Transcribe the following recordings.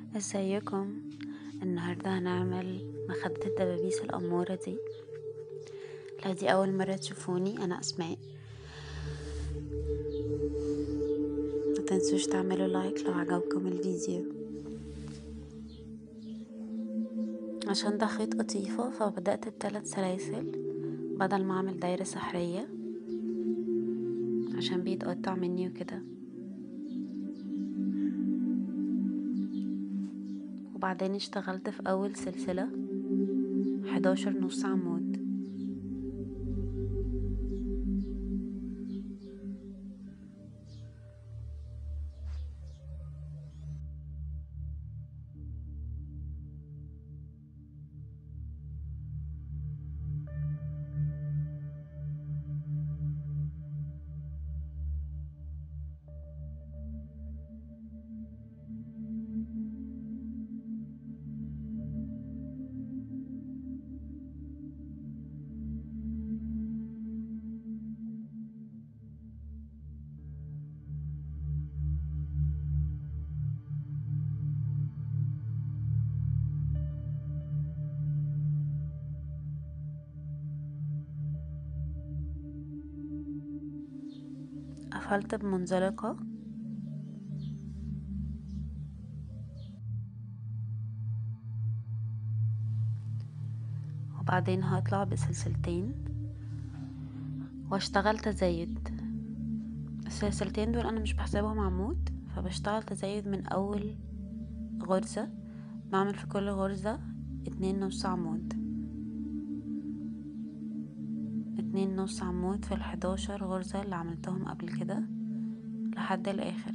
ازيكم النهاردة هنعمل مخدة الدبابيس الأمورة دي لو دي أول مرة تشوفوني أنا أسماء متنسوش تعملوا لايك لو عجبكم الفيديو عشان ده خيط قطيفة فبدأت بثلاث سلاسل بدل ما أعمل دايرة سحرية عشان بيتقطع مني وكده وبعدين اشتغلت في أول سلسلة حداشر نص عمود قفلت بمنزلقة وبعدين هطلع بسلسلتين واشتغل تزايد السلسلتين دول انا مش بحسبهم عمود فبشتغل تزايد من اول غرزة بعمل في كل غرزة اتنين نص عمود اتنين نص عمود في الحداشر غرزة اللي عملتهم قبل كده لحد الاخر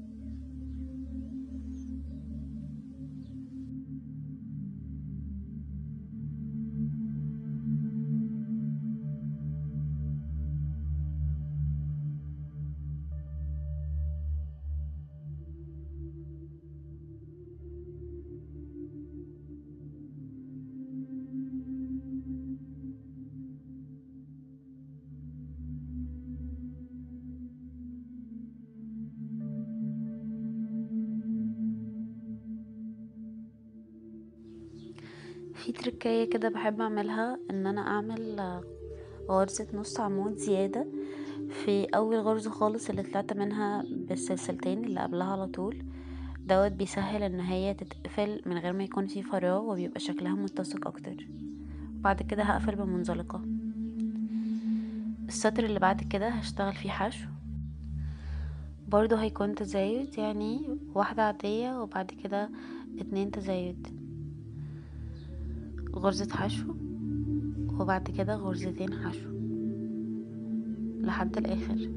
في تركاية كده بحب اعملها ان انا اعمل غرزة نص عمود زيادة في اول غرزة خالص اللي طلعت منها بالسلسلتين اللي قبلها على طول دوت بيسهل ان هي تتقفل من غير ما يكون في فراغ وبيبقى شكلها متسق اكتر بعد كده هقفل بمنزلقة السطر اللي بعد كده هشتغل فيه حشو برضو هيكون تزايد يعني واحدة عادية وبعد كده اتنين تزايد غرزة حشو وبعد كده غرزتين حشو لحد الاخر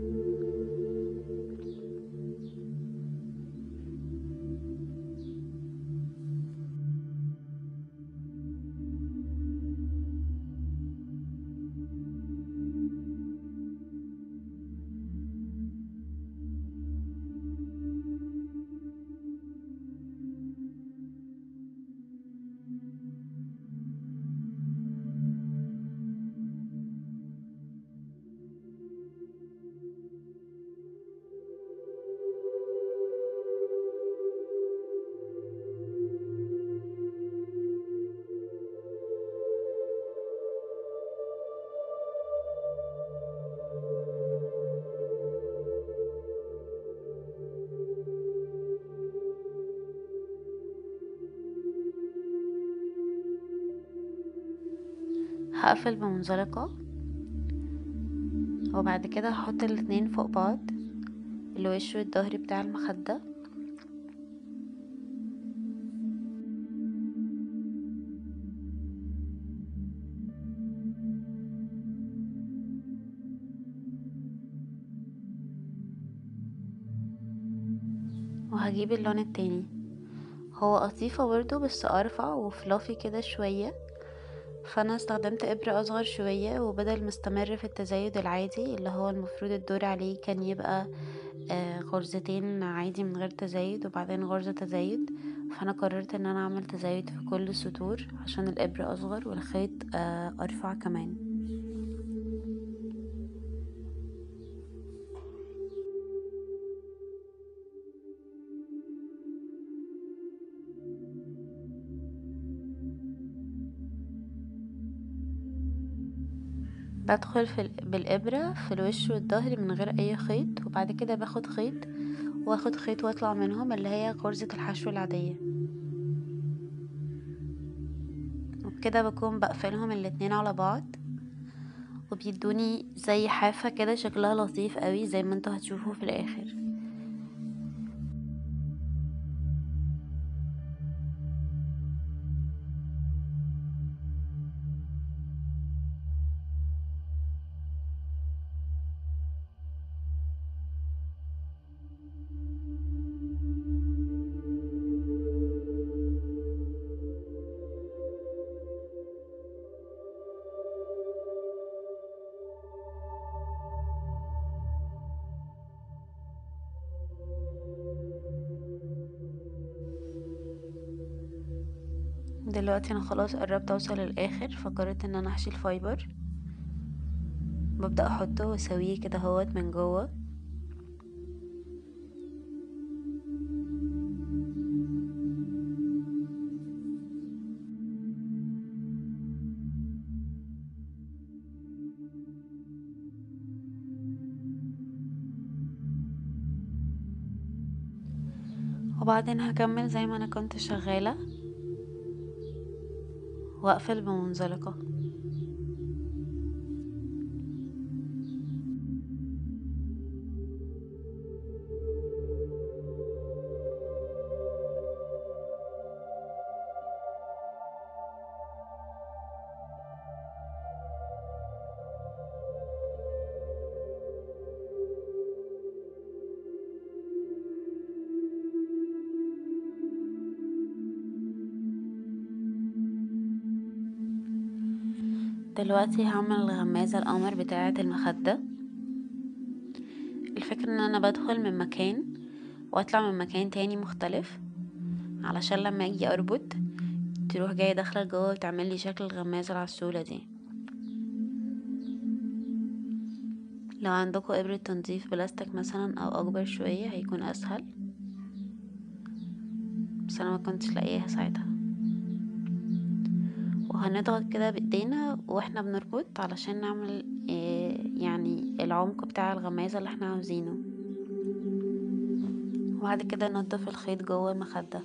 هقفل بمنزلقة وبعد كده هحط الاتنين فوق بعض الوش والظهر بتاع المخدة وهجيب اللون التاني هو قطيفة برضو بس ارفع وفلافي كده شوية فانا استخدمت ابرة اصغر شوية وبدل ما استمر في التزايد العادي اللي هو المفروض الدور عليه كان يبقى آه غرزتين عادي من غير تزايد وبعدين غرزة تزايد فانا قررت ان انا اعمل تزايد في كل السطور عشان الابرة اصغر والخيط آه ارفع كمان بدخل في ال- بالإبرة في الوش والظهر من غير أي خيط وبعد كده باخد خيط واخد خيط واطلع منهم اللي هي غرزة الحشو العادية وبكده بكون بقفلهم الاتنين على بعض وبيدوني زي حافة كده شكلها لطيف قوي زي ما انتوا هتشوفوا في الآخر دلوقتي انا خلاص قربت اوصل للاخر فقررت ان انا احشي الفايبر ببدأ احطه واسويه كده هوت من جوه وبعدين هكمل زي ما انا كنت شغالة واقفل بمنزلقة دلوقتي هعمل الغمازة القمر بتاعة المخدة الفكرة ان انا بدخل من مكان واطلع من مكان تاني مختلف علشان لما اجي اربط تروح جاية داخلة لجوه وتعمل لي شكل الغمازة العسولة دي لو عندكم ابرة تنظيف بلاستيك مثلا او اكبر شوية هيكون اسهل بس انا ما كنتش لاقيها ساعتها وهنضغط كده بايدينا واحنا بنربط علشان نعمل يعني العمق بتاع الغمازة اللي احنا عاوزينه وبعد كده ننضف الخيط جوه المخدة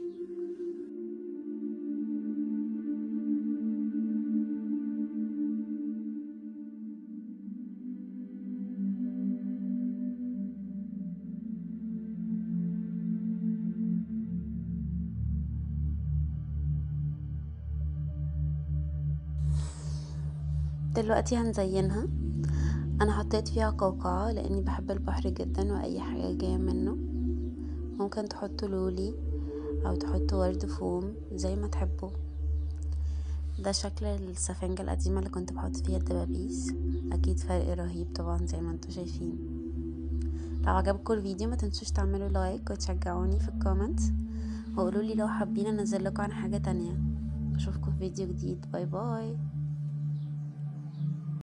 دلوقتي هنزينها انا حطيت فيها قوقعة لاني بحب البحر جدا واي حاجة جاية منه ممكن تحطوا لولي او تحطوا ورد فوم زي ما تحبوا ده شكل السفنجة القديمة اللي كنت بحط فيها الدبابيس اكيد فرق رهيب طبعا زي ما انتوا شايفين لو عجبكم الفيديو ما تنسوش تعملوا لايك وتشجعوني في الكومنت وقولولي لو حابين انزل لكم عن حاجة تانية اشوفكم في فيديو جديد باي باي